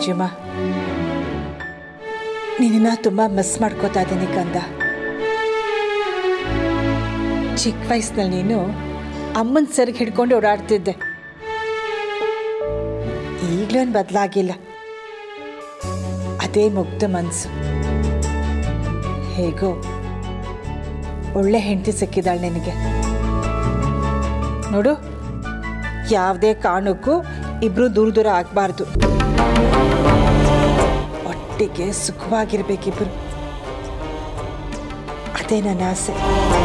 ತೇಜುಮ ನಿನ್ನ ತುಂಬ ಮಿಸ್ ಮಾಡ್ಕೋತಾ ಇದ್ದೀನಿ ಕಂದ ಚಿಕ್ಕ ವಯಸ್ಸಿನಲ್ಲಿ ನೀನು ಅಮ್ಮನ ಸರಿಗೆ ಹಿಡ್ಕೊಂಡು ಓಡಾಡ್ತಿದ್ದೆ ಈಗಲೇನು ಬದಲಾಗಿಲ್ಲ ಅದೇ ಮುಗ್ಧ ಮನಸ್ಸು ಹೇಗೋ ಒಳ್ಳೆ ಹೆಂಡತಿ ಸಿಕ್ಕಿದಾಳೆ ನಿನಗೆ ನೋಡು ಯಾವುದೇ ಕಾರಣಕ್ಕೂ ಇಬ್ರು ದೂರ ದೂರ ಆಗಬಾರ್ದು ಒಟ್ಟಿಗೆ ಸುಖವಾಗಿರ್ಬೇಕಿಬ್ರು ಅದೇ ನನ್ನ ಆಸೆ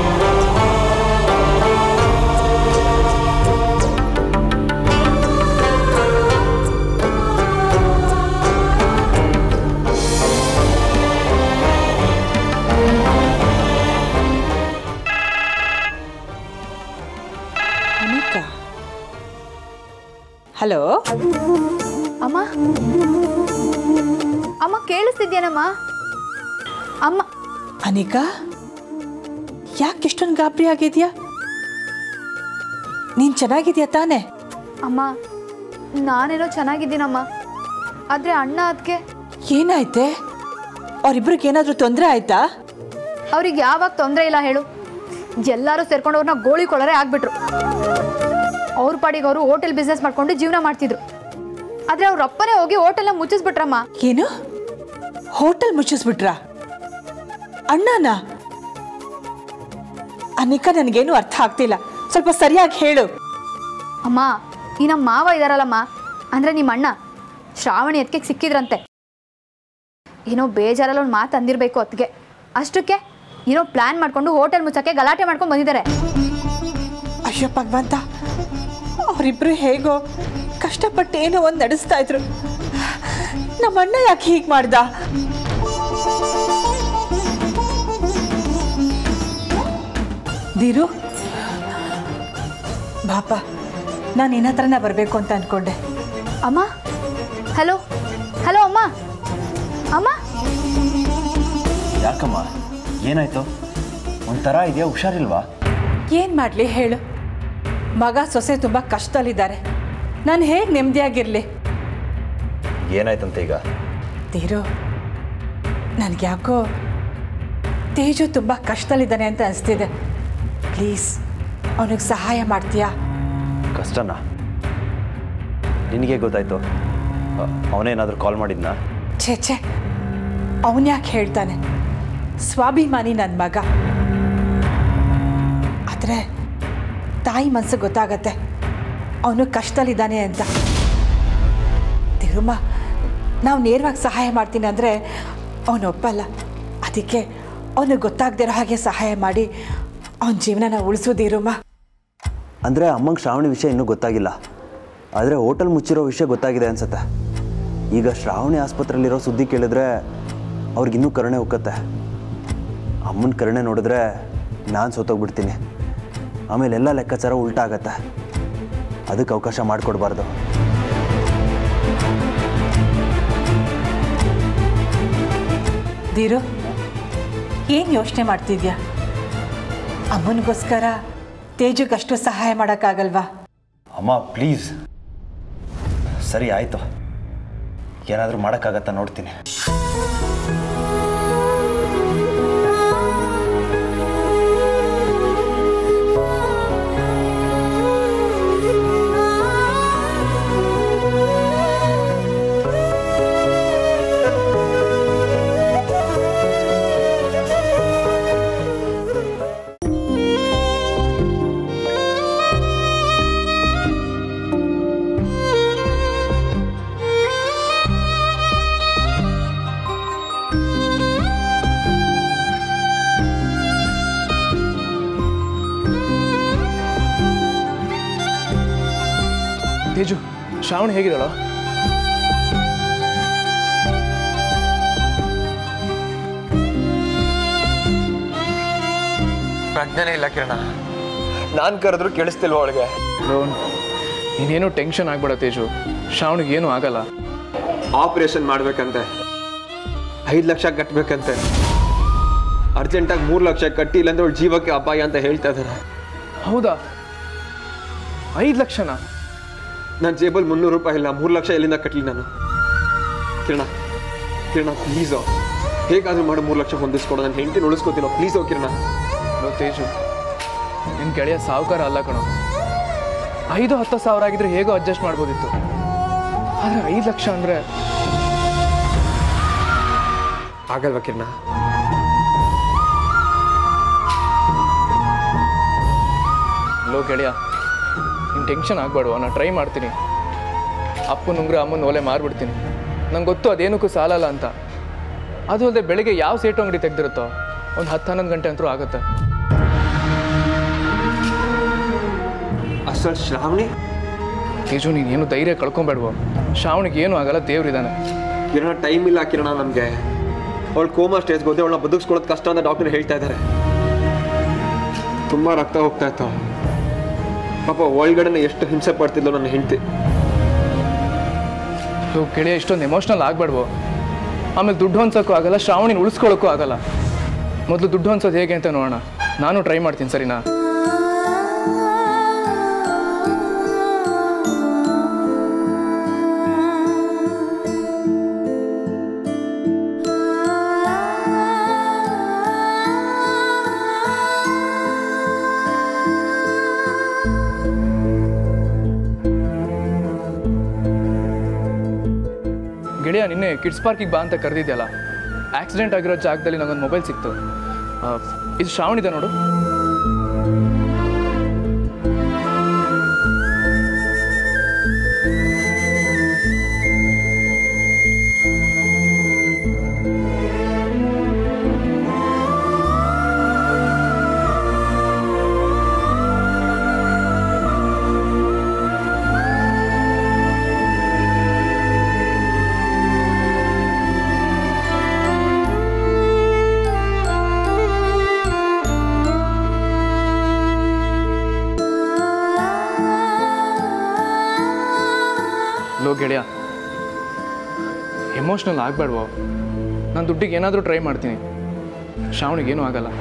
ಅನಿಕಾ ಹಲೋ ಅಮ್ಮ ಅಮ್ಮ ಕೇಳಿಸ್ತಿದ್ಯೇನಮ್ಮ ಅಮ್ಮ ಅನಿಕಾ ಯಾಕೆ ಇಷ್ಟೊಂದು ಗಾಬರಿ ಆಗಿದ್ಯಾ ನೀನು ಚೆನ್ನಾಗಿದ್ಯಾ ತಾನೇ ಅಮ್ಮ ನಾನೇನೋ ಚೆನ್ನಾಗಿದ್ದೀನಮ್ಮ ಆದರೆ ಅಣ್ಣ ಅದಕ್ಕೆ ಏನಾಯ್ತೆ ಅವ್ರಿಬ್ರಿಗೆ ಏನಾದರೂ ತೊಂದರೆ ಆಯ್ತಾ ಅವ್ರಿಗೆ ಯಾವಾಗ ತೊಂದರೆ ಇಲ್ಲ ಹೇಳು ಎಲ್ಲರೂ ಸೇರ್ಕೊಂಡು ಅವ್ರನ್ನ ಗೋಳಿ ಕೊಳರೆ ಆಗ್ಬಿಟ್ರು ಅವ್ರ ಪಾಡಿಗೆ ಅವರು ಹೋಟೆಲ್ ಬಿಸ್ನೆಸ್ ಮಾಡ್ಕೊಂಡು ಜೀವನ ಮಾಡ್ತಿದ್ರು ಆದರೆ ಅವ್ರ ಅಪ್ಪನೇ ಹೋಗಿ ಹೋಟೆಲ್ನ ಮುಚ್ಚಿಸ್ಬಿಟ್ರಮ್ಮ ಏನು ಹೋಟೆಲ್ ಮುಚ್ಚಿಸ್ಬಿಟ್ರಾ ಅಣ್ಣನ ಅನಿಕಾ ನನಗೇನು ಅರ್ಥ ಆಗ್ತಿಲ್ಲ ಸ್ವಲ್ಪ ಸರಿಯಾಗಿ ಹೇಳು ಅಮ್ಮ ಈ ನಮ್ಮ ಮಾವ ಇದಾರಲ್ಲಮ್ಮ ಅಂದರೆ ನಿಮ್ಮ ಅಣ್ಣ ಶ್ರಾವಣಿ ಎತ್ಕೆ ಸಿಕ್ಕಿದ್ರಂತೆ ಏನೋ ಬೇಜಾರಲ್ಲಿ ಒಂದು ಮಾತು ಅಂದಿರಬೇಕು ಅತ್ತಿಗೆ ಅಷ್ಟಕ್ಕೆ ಏನೋ ಪ್ಲ್ಯಾನ್ ಮಾಡಿಕೊಂಡು ಹೋಟೆಲ್ ಮುಚ್ಚಕ್ಕೆ ಗಲಾಟೆ ಮಾಡ್ಕೊಂಡು ಬಂದಿದ್ದಾರೆ ಅಯ್ಯೋ ಭಗವಂತ ಅವರಿಬ್ರು ಹೇಗೋ ಕಷ್ಟಪಟ್ಟು ಏನೋ ಒಂದು ನಡೆಸ್ತಾ ಇದ್ರು ನಮ್ಮ ಅಣ್ಣ ಯಾಕೆ ಹೀಗೆ ಮಾಡ್ದ ದೀರು ಬಾಪ ನಾನು ನಿನ್ನ ಹತ್ರನೇ ಬರಬೇಕು ಅಂತ ಅನ್ಕೊಂಡೆ ಅಮ್ಮ ಹಲೋ ಹಲೋ ಅಮ್ಮ ಅಮ್ಮ ಯಾಕಮ್ಮ ಏನಾಯ್ತು ಒಂಥರ ಇದೆಯಾ ಹುಷಾರಿಲ್ವಾ ಏನು ಮಾಡಲಿ ಹೇಳು ಮಗ ಸೊಸೆ ತುಂಬ ಕಷ್ಟದಲ್ಲಿದ್ದಾರೆ ನಾನು ಹೇಗೆ ನೆಮ್ಮದಿಯಾಗಿರಲಿ ಏನಾಯ್ತಂತೆ ಈಗ ತೀರು ನನಗೆ ಯಾಕೋ ತೇಜು ತುಂಬ ಕಷ್ಟದಲ್ಲಿದ್ದಾನೆ ಅಂತ ಅನಿಸ್ತಿದೆ ಪ್ಲೀಸ್ ಅವನಿಗೆ ಸಹಾಯ ಮಾಡ್ತೀಯಾ ಕಷ್ಟನಾ ನಿನಗೆ ಗೊತ್ತಾಯ್ತು ಅವನೇನಾದರೂ ಕಾಲ್ ಮಾಡಿದ್ನಾ ಛೇ ಛೇ ಅವನು ಯಾಕೆ ಹೇಳ್ತಾನೆ ಸ್ವಾಭಿಮಾನಿ ನನ್ನ ಮಗ ಆದರೆ ತಾಯಿ ಮನಸ್ಸು ಗೊತ್ತಾಗತ್ತೆ ಅವನು ಕಷ್ಟದಲ್ಲಿದ್ದಾನೆ ಅಂತ ತಿರುಮ ನಾವು ನೇರವಾಗಿ ಸಹಾಯ ಮಾಡ್ತೀನಿ ಅಂದರೆ ಅವನು ಒಪ್ಪಲ್ಲ ಅದಕ್ಕೆ ಅವನಿಗೆ ಗೊತ್ತಾಗದಿರೋ ಹಾಗೆ ಸಹಾಯ ಮಾಡಿ ಅವನ ಜೀವನನ ಉಳಿಸೋದಿರುಮ ಅಂದರೆ ಅಮ್ಮಂಗೆ ಶ್ರಾವಣಿ ವಿಷಯ ಇನ್ನೂ ಗೊತ್ತಾಗಿಲ್ಲ ಆದರೆ ಹೋಟೆಲ್ ಮುಚ್ಚಿರೋ ವಿಷಯ ಗೊತ್ತಾಗಿದೆ ಅನ್ಸುತ್ತೆ ಈಗ ಶ್ರಾವಣಿ ಆಸ್ಪತ್ರೆಯಲ್ಲಿರೋ ಸುದ್ದಿ ಕೇಳಿದ್ರೆ ಅವ್ರಿಗಿನ್ನೂ ಕರುಣೆ ಹೋಗತ್ತೆ ಅಮ್ಮನ ಕರುಣೆ ನೋಡಿದ್ರೆ ನಾನು ಸೋತೋಗ್ಬಿಡ್ತೀನಿ ಆಮೇಲೆ ಎಲ್ಲ ಲೆಕ್ಕಾಚಾರ ಉಲ್ಟಾ ಆಗತ್ತೆ ಅದಕ್ಕೆ ಅವಕಾಶ ಮಾಡಿಕೊಡ್ಬಾರ್ದು ದೀರು ಏನು ಯೋಚನೆ ಮಾಡ್ತಿದ್ಯಾ ಅಮ್ಮನಿಗೋಸ್ಕರ ತೇಜುಗಷ್ಟು ಸಹಾಯ ಮಾಡೋಕ್ಕಾಗಲ್ವಾ ಅಮ್ಮ ಪ್ಲೀಸ್ ಸರಿ ಆಯಿತು ಏನಾದರೂ ಮಾಡೋಕ್ಕಾಗತ್ತಾ ನೋಡ್ತೀನಿ ತೇಜು ಶ್ರಾವಣಿ ಹೇಗಿದ್ದಾಳ ಪ್ರಜ್ಞೆನೇ ಇಲ್ಲ ಕಿರಣ ನಾನು ಕರೆದ್ರು ಕೇಳಿಸ್ತಿಲ್ವ ಅವಳಿಗೆ ಲೋನ್ ನೀನೇನು ಟೆನ್ಷನ್ ಆಗ್ಬೇಡ ತೇಜು ಶ್ರಾವಣಿಗೆ ಏನೂ ಆಗಲ್ಲ ಆಪರೇಷನ್ ಮಾಡ್ಬೇಕಂತೆ ಐದು ಲಕ್ಷ ಕಟ್ಟಬೇಕಂತೆ ಅರ್ಜೆಂಟಾಗಿ ಮೂರು ಲಕ್ಷ ಕಟ್ಟಿ ಇಲ್ಲಾಂದ್ರೆ ಅವಳ ಜೀವಕ್ಕೆ ಅಪಾಯ ಅಂತ ಹೇಳ್ತಾ ಇದ್ದಾರೆ ಹೌದಾ ಐದು ಲಕ್ಷನಾ ನನ್ನ ಜೇಬಲ್ಲಿ ಮುನ್ನೂರು ರೂಪಾಯಿ ಇಲ್ಲ ಮೂರು ಲಕ್ಷ ಎಲ್ಲಿಂದ ಕಟ್ಟಲಿ ನಾನು ಕಿರಣ ಕಿರಣ ಪ್ಲೀಸು ಹೇಗಾದ್ರೂ ಮಾಡಿ ಮೂರು ಲಕ್ಷ ಹೊಂದಿಸ್ಕೊಡು ನನ್ನ ಹೆಂಡತಿನ ಉಳಿಸ್ಕೊತೀನೋ ಪ್ಲೀಸು ಕಿರಣ ಲೋ ತೇಜು ನಿನ್ನ ಗೆಳೆಯ ಸಾಹುಕಾರ ಅಲ್ಲ ಕಣೋ ಐದು ಹತ್ತು ಸಾವಿರ ಆಗಿದ್ರೆ ಹೇಗೋ ಅಡ್ಜಸ್ಟ್ ಮಾಡ್ಬೋದಿತ್ತು ಆದರೆ ಐದು ಲಕ್ಷ ಅಂದರೆ ಆಗಲ್ವಾ ಕಿರಣ ಲೋ ಗೆಳೆಯ ನೀನು ಟೆನ್ಷನ್ ಆಗಬೇಡುವ ನಾನು ಟ್ರೈ ಮಾಡ್ತೀನಿ ಅಪ್ಪನ ಉಂಗ್ರ ಅಮ್ಮನ ಓಲೆ ಮಾರ್ಬಿಡ್ತೀನಿ ನಂಗೆ ಗೊತ್ತು ಅದೇನಕ್ಕೂ ಸಾಲಲ್ಲ ಅಂತ ಅದು ಅಲ್ಲದೆ ಬೆಳಿಗ್ಗೆ ಯಾವ ಸೇಟು ಅಂಗಡಿ ತೆಗ್ದಿರುತ್ತೋ ಒಂದು ಹತ್ತು ಹನ್ನೊಂದು ಗಂಟೆ ಅಂತೂ ಆಗುತ್ತೆ ಅಸಲ್ ಶ್ರಾವಣಿ ತೇಜು ನೀನು ಏನು ಧೈರ್ಯ ಕಳ್ಕೊಬೇಡ್ವೋ ಶ್ರಾವಣಿಗೆ ಏನೂ ಆಗಲ್ಲ ದೇವ್ರಿದ್ದಾನೆ ಕಿರಣ ಟೈಮ್ ಇಲ್ಲ ಕಿರಣ ನಮಗೆ ಅವಳು ಕೋಮಾ ಸ್ಟೇಜ್ಗೆ ಹೋದೆ ಅವಳನ್ನ ಬದುಕಿಸ್ಕೊಳ್ಳೋದು ಕಷ್ಟ ಅಂತ ಡಾಕ್ಟರ್ ಹೇಳ್ತಾ ಇದ್ದಾರೆ ತುಂಬ ರಕ್ತ ಹೋಗ್ತಾ ಇತ್ತು ಪಾಪ ಒಳಗಡೆನೆ ಎಷ್ಟು ಹಿಂಸೆ ಪಡ್ತಿದ್ಲು ನನ್ನ ಹೆಂಡತಿ ಲೋ ಗೆಳೆಯ ಇಷ್ಟೊಂದು ಎಮೋಷ್ನಲ್ ಆಗಬೇಡ್ವೋ ಆಮೇಲೆ ದುಡ್ಡು ಹೊಂದ್ಸೋಕ್ಕೂ ಆಗಲ್ಲ ಶ್ರಾವಣಿನ ಉಳಿಸ್ಕೊಳ್ಳೋಕ್ಕೂ ಆಗಲ್ಲ ಮೊದಲು ದುಡ್ಡು ಹೊಂದ್ಸೋದು ಹೇಗೆ ಅಂತ ನೋಡೋಣ ನಾನು ಟ್ರೈ ಮಾಡ್ತೀನಿ ಸರಿನಾ ಗೆಳೆಯ ನಿನ್ನೆ ಕಿಡ್ಸ್ ಪಾರ್ಕಿಗೆ ಬಾ ಅಂತ ಕರೆದಿದ್ಯಲ್ಲ ಆಕ್ಸಿಡೆಂಟ್ ಆಗಿರೋ ಜಾಗದಲ್ಲಿ ನಂಗೊಂದು ಮೊಬೈಲ್ ಸಿಕ್ತು ಆ, ಇದು ಶ್ರಾವಣಿದೆ ನೋಡು ಲೋ ಗೆಳೆಯ ಎಮೋಷ್ನಲ್ ಆಗಬೇಡ್ವೋ ನಾನು ದುಡ್ಡಿಗೆ ಏನಾದರೂ ಟ್ರೈ ಮಾಡ್ತೀನಿ ಶ್ರಾವಣಿಗೆ ಏನೂ ಆಗಲ್ಲ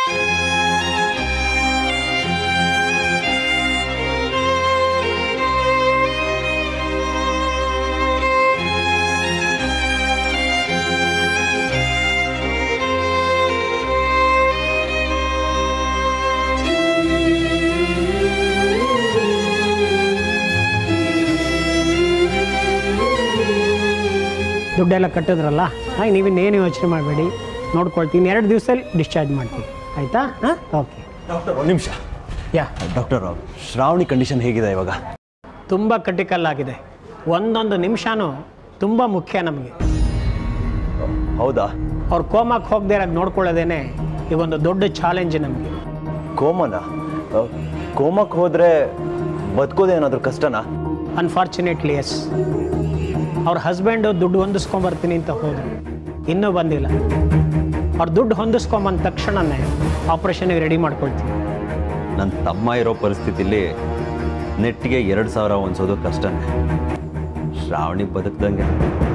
ದುಡ್ಡೆಲ್ಲ ಕಟ್ಟಿದ್ರಲ್ಲ ಹಾಗೆ ನೀವಿನ್ನೇನು ಯೋಚನೆ ಮಾಡಬೇಡಿ ನೋಡ್ಕೊಳ್ತೀನಿ ಎರಡು ದಿವಸದಲ್ಲಿ ಡಿಸ್ಚಾರ್ಜ್ ಮಾಡ್ತೀನಿ ಆಯಿತಾ ಹಾಂ ಓಕೆ ಡಾಕ್ಟರ್ ಒಂದು ನಿಮಿಷ ಯಾ ಡಾಕ್ಟರ್ ಶ್ರಾವಣಿ ಕಂಡೀಷನ್ ಹೇಗಿದೆ ಇವಾಗ ತುಂಬ ಕ್ರಿಟಿಕಲ್ ಆಗಿದೆ ಒಂದೊಂದು ನಿಮಿಷನೂ ತುಂಬ ಮುಖ್ಯ ನಮಗೆ ಹೌದಾ ಅವ್ರು ಕೋಮಕ್ಕೆ ಹೋಗದೇ ಇರೋದು ನೋಡ್ಕೊಳ್ಳೋದೇನೆ ಈಗ ಒಂದು ದೊಡ್ಡ ಚಾಲೆಂಜ್ ನಮಗೆ ಕೋಮನ ಕೋಮಕ್ಕೆ ಹೋದರೆ ಬದುಕೋದೇನಾದರೂ ಕಷ್ಟನಾ ಅನ್ಫಾರ್ಚುನೇಟ್ಲಿ ಎಸ್ ಅವ್ರ ಹಸ್ಬೆಂಡು ದುಡ್ಡು ಹೊಂದಿಸ್ಕೊಂಬರ್ತೀನಿ ಅಂತ ಹೋದರು ಇನ್ನೂ ಬಂದಿಲ್ಲ ಅವ್ರು ದುಡ್ಡು ಹೊಂದಿಸ್ಕೊಂಬಂದ ತಕ್ಷಣನೇ ಆಪ್ರೇಷನ್ಗೆ ರೆಡಿ ಮಾಡ್ಕೊಳ್ತೀವಿ ನನ್ನ ತಮ್ಮ ಇರೋ ಪರಿಸ್ಥಿತಿಲಿ ನೆಟ್ಟಿಗೆ ಎರಡು ಸಾವಿರ ಹೊಂದ್ಸೋದು ಕಷ್ಟನೇ ಶ್ರಾವಣಿ ಬದುಕ್ದಂಗೆ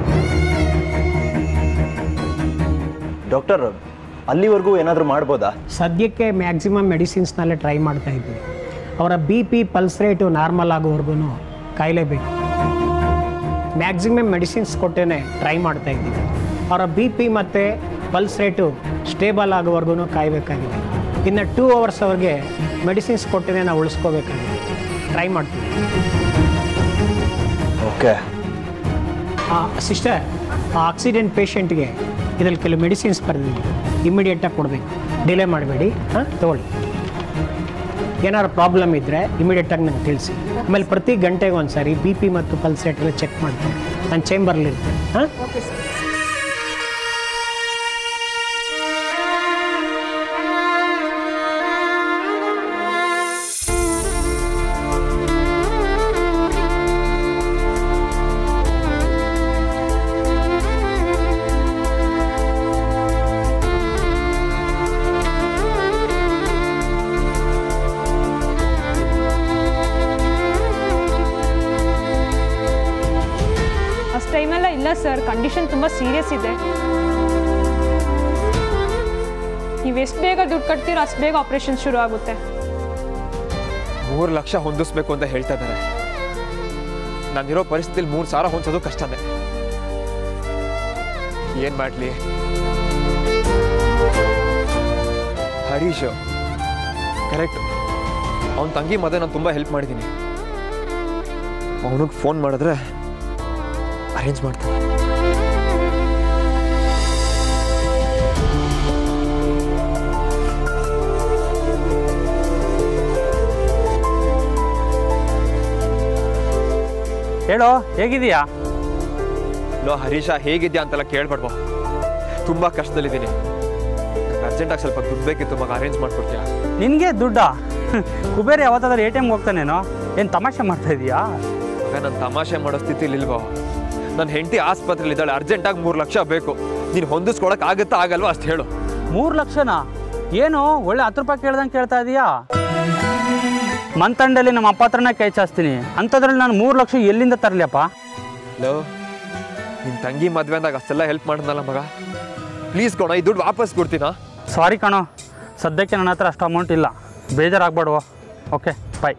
ಡಾಕ್ಟರ್ ಅಲ್ಲಿವರೆಗೂ ಏನಾದರೂ ಮಾಡ್ಬೋದಾ ಸದ್ಯಕ್ಕೆ ಮ್ಯಾಕ್ಸಿಮಮ್ ಮೆಡಿಸಿನ್ಸ್ನಲ್ಲೇ ಟ್ರೈ ಮಾಡ್ತಾ ಇದ್ದೀವಿ ಅವರ B P pulse rate normal ಆಗೋವರೆಗೂ ಕಾಯಲೇಬೇಕು ಮ್ಯಾಕ್ಸಿಮಮ್ ಮೆಡಿಸಿನ್ಸ್ ಕೊಟ್ಟೇ ಟ್ರೈ ಮಾಡ್ತಾ ಇದ್ದೀವಿ ಅವರ ಬಿ ಪಿ ಮತ್ತು ಪಲ್ಸ್ ರೇಟು ಸ್ಟೇಬಲ್ ಆಗೋವರೆಗೂ ಕಾಯಬೇಕಾಗಿದೆ ಇನ್ನು ಟೂ ಅವರ್ಸ್ ಅವ್ರಿಗೆ ಮೆಡಿಸಿನ್ಸ್ ಕೊಟ್ಟೇ ನಾವು ಉಳಿಸ್ಕೋಬೇಕಾಗಿದೆ ಟ್ರೈ ಮಾಡ್ತೀವಿ ಓಕೆ ಸಿಸ್ಟರ್ ಆ ಆಕ್ಸಿಡೆಂಟ್ ಪೇಷಂಟ್ಗೆ ಇದರಲ್ಲಿ ಕೆಲವು ಮೆಡಿಸಿನ್ಸ್ ಬರೆದಿದ್ದೀವಿ ಇಮಿಡಿಯೇಟಾಗಿ ಕೊಡಬೇಕು ಡಿಲೇ ಮಾಡಬೇಡಿ ಹಾಂ ತೊಗೊಳ್ಳಿ ಏನಾದ್ರು ಪ್ರಾಬ್ಲಮ್ ಇದ್ದರೆ ಇಮಿಡಿಯೇಟಾಗಿ ನಂಗೆ ತಿಳಿಸಿ ಆಮೇಲೆ ಪ್ರತಿ ಗಂಟೆಗೆ ಒಂದು ಸಾರಿ ಬಿ ಪಿ ಮತ್ತು ಪಲ್ಸ್ ರೇಟ್ ಎಲ್ಲ ಚೆಕ್ ಮಾಡ್ತೀನಿ ನಾನು ಚೇಂಬರ್ಲಿರ್ತೇನೆ ಹಾಂ ಅಷ್ಟು ಟೈಮೆಲ್ಲ ಇಲ್ಲ ಸರ್ ಕಂಡೀಷನ್ ತುಂಬ ಸೀರಿಯಸ್ ಇದೆ ನೀವು ಎಷ್ಟು ಬೇಗ ದುಡ್ಡು ಕಟ್ತೀರೋ ಅಷ್ಟು ಬೇಗ ಆಪ್ರೇಷನ್ ಶುರು ಆಗುತ್ತೆ ಮೂರು ಲಕ್ಷ ಹೊಂದಿಸ್ಬೇಕು ಅಂತ ಹೇಳ್ತಾ ಇದ್ದಾರೆ ನಾನಿರೋ ಪರಿಸ್ಥಿತಿಲಿ ಮೂರು ಸಾವಿರ ಹೊಂದಿಸೋದು ಕಷ್ಟನೇ ಏನು ಮಾಡಲಿ ಹರೀಶ್ ಕರೆಕ್ಟ್ ಅವನ ತಂಗಿ ಮದುವೆ ನಾನು ತುಂಬ ಹೆಲ್ಪ್ ಮಾಡಿದ್ದೀನಿ ಅವನಿಗೆ ಫೋನ್ ಮಾಡಿದ್ರೆ ಅರೇಂಜ್ ಮಾಡ್ತಾನೆ ಹೇಳೋ ಹೇಗಿದೀಯಾ ಲೋ ಹರೀಶ ಹೇಗಿದ್ಯಾ ಅಂತೆಲ್ಲ ಕೇಳ್ಬಾರ್ದು ತುಂಬ ಕಷ್ಟದಲ್ಲಿದ್ದೀನಿ ಅರ್ಜೆಂಟಾಗಿ ಸ್ವಲ್ಪ ದುಡ್ಡು ಬೇಕಿತ್ತು ಮಗ ಅರೇಂಜ್ ಮಾಡ್ಕೊಡ್ತೀಯಾ ನಿನಗೆ ದುಡ್ಡಾ ಕುಬೇರ್ ಯಾವತ್ತಾದ್ರೂ ಎ ಟಿ ಎಮ್ಗೆ ಹೋಗ್ತಾನೇನೋ ಏನು ತಮಾಷೆ ಮಾಡ್ತಾ ಇದೀಯಾ ಮಗ ನಾನು ತಮಾಷೆ ಮಾಡೋ ಸ್ಥಿತಿಲಿ ಇಲ್ವೋ ನನ್ನ ಹೆಂಡತಿ ಆಸ್ಪತ್ರೆಯಲ್ಲಿ ಇದ್ದಾಳೆ ಅರ್ಜೆಂಟಾಗಿ ಮೂರು ಲಕ್ಷ ಬೇಕು ನೀನು ಹೊಂದಿಸ್ಕೊಳಕ್ ಆಗುತ್ತಾ ಆಗಲ್ವಾ ಅಷ್ಟು ಹೇಳು ಮೂರು ಲಕ್ಷನಾ ಏನು ಒಳ್ಳೆ ಹತ್ತು ರೂಪಾಯಿ ಕೇಳ್ದಂಗೆ ಕೇಳ್ತಾ ಇದೀಯಾ ಮಂತಂಡಲ್ಲಿ ನಮ್ಮ ಅಪ್ಪ ಹತ್ರನೇ ಕೈ ಚಾಸ್ತೀನಿ ಅಂಥದ್ರಲ್ಲಿ ನಾನು ಮೂರು ಲಕ್ಷ ಎಲ್ಲಿಂದ ತರಲಿಯಪ್ಪ ಲೋ ನಿನ್ನ ತಂಗಿ ಮದುವೆ ಅಂದಾಗ ಅಷ್ಟೆಲ್ಲ ಹೆಲ್ಪ್ ಮಾಡಿದ್ನಲ್ಲ ಮಗ ಪ್ಲೀಸ್ ಕೊಡ ಈ ದುಡ್ಡು ವಾಪಸ್ ಕೊಡ್ತೀನಾ ಸಾರಿ ಕಣೋ ಸದ್ಯಕ್ಕೆ ನನ್ನ ಹತ್ರ ಅಷ್ಟು ಅಮೌಂಟ್ ಇಲ್ಲ ಬೇಜಾರಾಗ್ಬೇಡುವ ಓಕೆ ಬಾಯ್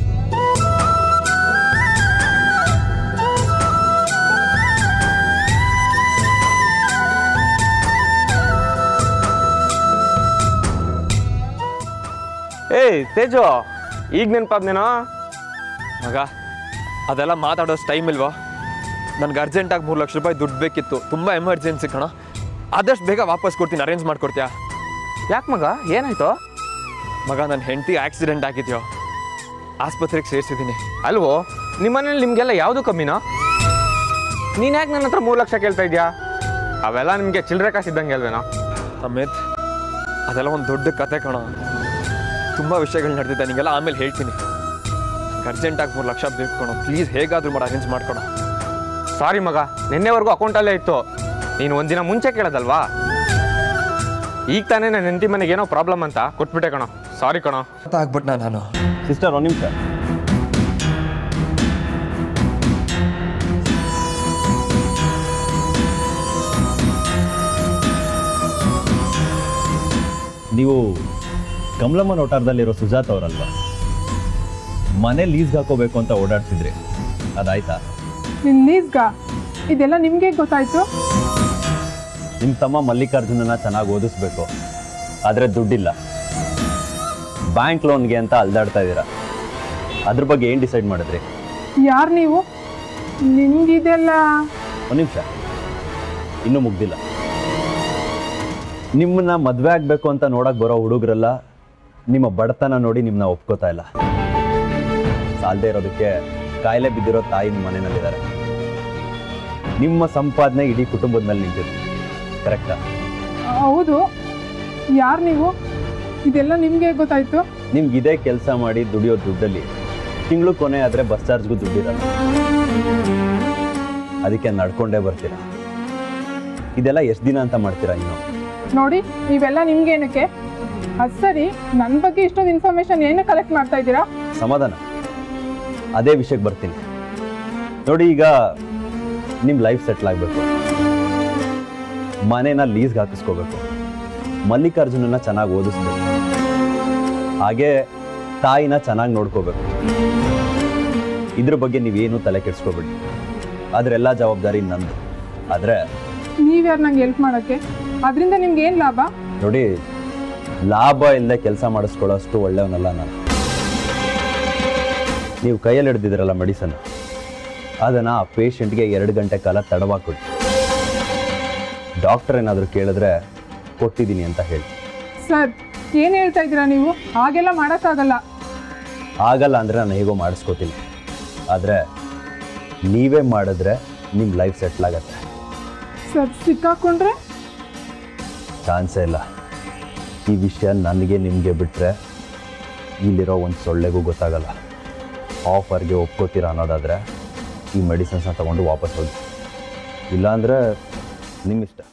ಏಯ್ ತೇಜು ಈಗ ನೆನಪಾದ್ನೇನೋ ಮಗ ಅದೆಲ್ಲ ಮಾತಾಡೋಷ್ಟು ಟೈಮ್ ಇಲ್ವಾ ನನಗೆ ಅರ್ಜೆಂಟಾಗಿ ಮೂರು ಲಕ್ಷ ರೂಪಾಯಿ ದುಡ್ಡು ಬೇಕಿತ್ತು ತುಂಬ ಎಮರ್ಜೆನ್ಸಿ ಕಣ ಆದಷ್ಟು ಬೇಗ ವಾಪಸ್ ಕೊಡ್ತೀನಿ ಅರೇಂಜ್ ಮಾಡ್ಕೊಡ್ತೀಯಾ ಯಾಕೆ ಮಗ ಏನಾಯ್ತು ಮಗ ನನ್ನ ಹೆಂಡತಿ ಆಕ್ಸಿಡೆಂಟ್ ಆಗಿದೆಯೋ ಆಸ್ಪತ್ರೆಗೆ ಸೇರಿಸಿದ್ದೀನಿ ಅಲ್ವೋ ನಿಮ್ಮನೇಲಿ ನಿಮಗೆಲ್ಲ ಯಾವುದು ಕಮ್ಮಿನೋ ನೀನು ಯಾಕೆ ನನ್ನ ಹತ್ರ ಮೂರು ಲಕ್ಷ ಕೇಳ್ತಾ ಇದೆಯಾ ಅವೆಲ್ಲ ನಿಮಗೆ ಚಿಲ್ಲರೆ ಕಾಸು ಇದ್ದಂಗೆ ಅಲ್ವೇನೋ ಅಮಿತ್ ಅದೆಲ್ಲ ಒಂದು ದೊಡ್ಡ ಕತೆ ಕಣ ತುಂಬ ವಿಷಯಗಳು ನಡೆದಿದ್ದೆ ನಿಂಗೆಲ್ಲ ಆಮೇಲೆ ಹೇಳ್ತೀನಿ ಅರ್ಜೆಂಟಾಗಿ ಮೂರು ಲಕ್ಷ ಬೇಕು ಕಣೋ ಪ್ಲೀಸ್ ಹೇಗಾದರೂ ಮಾಡಿ ಅರೇಂಜ್ ಮಾಡ್ಕೊಣ ಸಾರಿ ಮಗ ನಿನ್ನೆವರೆಗೂ ಅಕೌಂಟಲ್ಲೇ ಇತ್ತು ನೀನು ಒಂದಿನ ಮುಂಚೆ ಕೇಳೋದಲ್ವಾ ಈಗ ತಾನೇ ನನ್ನ ಹೆಂಡತಿ ಮನೆಗೆ ಏನೋ ಪ್ರಾಬ್ಲಮ್ ಅಂತ ಕೊಟ್ಬಿಟ್ಟೆ ಕಣೋ ಸಾರಿ ಕಣೋ ಆಗ್ಬಿಟ್ನಾ ನಾನು ಸಿಸ್ಟರ್ ಒಂದು ನಿಮಿಷ ನೀವು ಕಮಲಮ್ಮನ ಒಟಾರದಲ್ಲಿರೋ ಸುಜಾತ್ ಅವರಲ್ವಾ ಮನೆ ಲೀಸ್ಗೆ ಹಾಕೋಬೇಕು ಅಂತ ಓಡಾಡ್ತಿದ್ರಿ ಅದಾಯ್ತಾ ನಿನ್ನ ಲೀಸ್ಗ ಇದೆಲ್ಲ ನಿಮಗೆ ಗೊತ್ತಾಯ್ತು ನಿಮ್ಮ ತಮ್ಮ ಮಲ್ಲಿಕಾರ್ಜುನನ ಚೆನ್ನಾಗಿ ಓದಿಸ್ಬೇಕು ಆದರೆ ದುಡ್ಡಿಲ್ಲ ಬ್ಯಾಂಕ್ ಲೋನ್ಗೆ ಅಂತ ಅಲ್ದಾಡ್ತಾ ಇದ್ದೀರಾ ಅದ್ರ ಬಗ್ಗೆ ಏನು ಡಿಸೈಡ್ ಮಾಡಿದ್ರಿ ಯಾರು ನೀವು ನಿಮ್ಗಿದೆಲ್ಲ ಒಂದು ನಿಮಿಷ ಇನ್ನೂ ಮುಗ್ದಿಲ್ಲ ನಿಮ್ಮನ್ನ ಮದುವೆ ಆಗಬೇಕು ಅಂತ ನೋಡಕ್ ಬರೋ ಹುಡುಗರೆಲ್ಲ ನಿಮ್ಮ ಬಡತನ ನೋಡಿ ನಿಮ್ಮನ್ನ ಒಪ್ಕೋತಾ ಇಲ್ಲ ಸಾಲದೇ ಇರೋದಕ್ಕೆ ಕಾಯಿಲೆ ಬಿದ್ದಿರೋ ತಾಯಿ ನಿಮ್ಮ ಮನೆಯಲ್ಲಿದ್ದಾರೆ ನಿಮ್ಮ ಸಂಪಾದನೆ ಇಡೀ ಕುಟುಂಬದ ಮೇಲೆ ನಿಂತಿದೆ ಕರೆಕ್ಟಾ ಹೌದು ಯಾರು ನೀವು ಇದೆಲ್ಲ ನಿಮಗೆ ಗೊತ್ತಾಯ್ತು ನಿಮ್ಗೆ ಇದೇ ಕೆಲಸ ಮಾಡಿ ದುಡಿಯೋ ದುಡ್ಡಲ್ಲಿ ತಿಂಗಳು ಕೊನೆ ಆದರೆ ಬಸ್ ಚಾರ್ಜ್ಗೂ ದುಡ್ಡಿರಲ್ಲ ಅದಕ್ಕೆ ನಡ್ಕೊಂಡೇ ಬರ್ತೀರಾ ಇದೆಲ್ಲ ಎಷ್ಟು ದಿನ ಅಂತ ಮಾಡ್ತೀರಾ ಇನ್ನು ನೋಡಿ ಇವೆಲ್ಲ ನಿಮ್ಗೇನಕ್ಕೆ ಅದು ಸರಿ ನನ್ನ ಬಗ್ಗೆ ಇಷ್ಟೊಂದು ಇನ್ಫಾರ್ಮೇಶನ್ ಏನು ಕಲೆಕ್ಟ್ ಮಾಡ್ತಾ ಇದ್ದೀರಾ ಸಮಾಧಾನ ಅದೇ ವಿಷಯಕ್ಕೆ ಬರ್ತೀನಿ ನೋಡಿ ಈಗ ನಿಮ್ಮ ಲೈಫ್ ಸೆಟ್ಲ್ ಆಗಬೇಕು ಮನೇನ ಲೀಸ್ಗೆ ಹಾಕಿಸ್ಕೋಬೇಕು ಮಲ್ಲಿಕಾರ್ಜುನನ್ನ ಚೆನ್ನಾಗಿ ಓದಿಸ್ಬೇಕು ಹಾಗೆ ತಾಯಿನ ಚೆನ್ನಾಗಿ ನೋಡ್ಕೋಬೇಕು ಇದ್ರ ಬಗ್ಗೆ ನೀವೇನು ತಲೆ ಕೆಡಿಸ್ಕೋಬೇಡಿ ಅದರೆಲ್ಲ ಜವಾಬ್ದಾರಿ ನಂದು ಆದರೆ ನೀವ್ಯಾರು ನಂಗೆ ಹೆಲ್ಪ್ ಮಾಡೋಕ್ಕೆ ಅದರಿಂದ ನಿಮ್ಗೆ ಏನು ಲಾಭ ನೋಡಿ ಲಾಭ ಇಲ್ಲದೆ ಕೆಲಸ ಮಾಡಿಸ್ಕೊಳ್ಳೋ ಅಷ್ಟು ಒಳ್ಳೆಯವನಲ್ಲ ನಾನು ನೀವು ಕೈಯಲ್ಲಿ ಹಿಡ್ದಿದ್ರಲ್ಲ ಮೆಡಿಸನ್ ಅದನ್ನು ಆ ಪೇಷಂಟ್ಗೆ ಎರಡು ಗಂಟೆ ಕಾಲ ತಡವಾಗಿ ಕೊಡಿ ಡಾಕ್ಟರ್ ಏನಾದರೂ ಕೇಳಿದ್ರೆ ಕೊಟ್ಟಿದ್ದೀನಿ ಅಂತ ಹೇಳಿ ಸರ್ ಏನು ಹೇಳ್ತಾ ಇದ್ದೀರಾ ನೀವು ಹಾಗೆಲ್ಲ ಮಾಡೋಕ್ಕಾಗಲ್ಲ ಆಗಲ್ಲ ಅಂದರೆ ನಾನು ಹೇಗೋ ಮಾಡಿಸ್ಕೋತೀನಿ ಆದರೆ ನೀವೇ ಮಾಡಿದ್ರೆ ನಿಮ್ಮ ಲೈಫ್ ಸೆಟ್ಲ್ ಆಗತ್ತೆ ಸರ್ ಸಿಕ್ಕಾಕೊಂಡ್ರೆ ಚಾನ್ಸೇ ಇಲ್ಲ ಈ ವಿಷಯ ನನಗೆ ನಿಮಗೆ ಬಿಟ್ಟರೆ ಇಲ್ಲಿರೋ ಒಂದು ಸೊಳ್ಳೆಗೂ ಗೊತ್ತಾಗಲ್ಲ ಆಫರ್ಗೆ ಒಪ್ಕೋತೀರಾ ಅನ್ನೋದಾದರೆ ಈ ಮೆಡಿಸಿನ್ಸ್ನ ತೊಗೊಂಡು ವಾಪಸ್ ಹೋಗಿ ಇಲ್ಲಾಂದರೆ ನಿಮ್ಮಿಷ್ಟ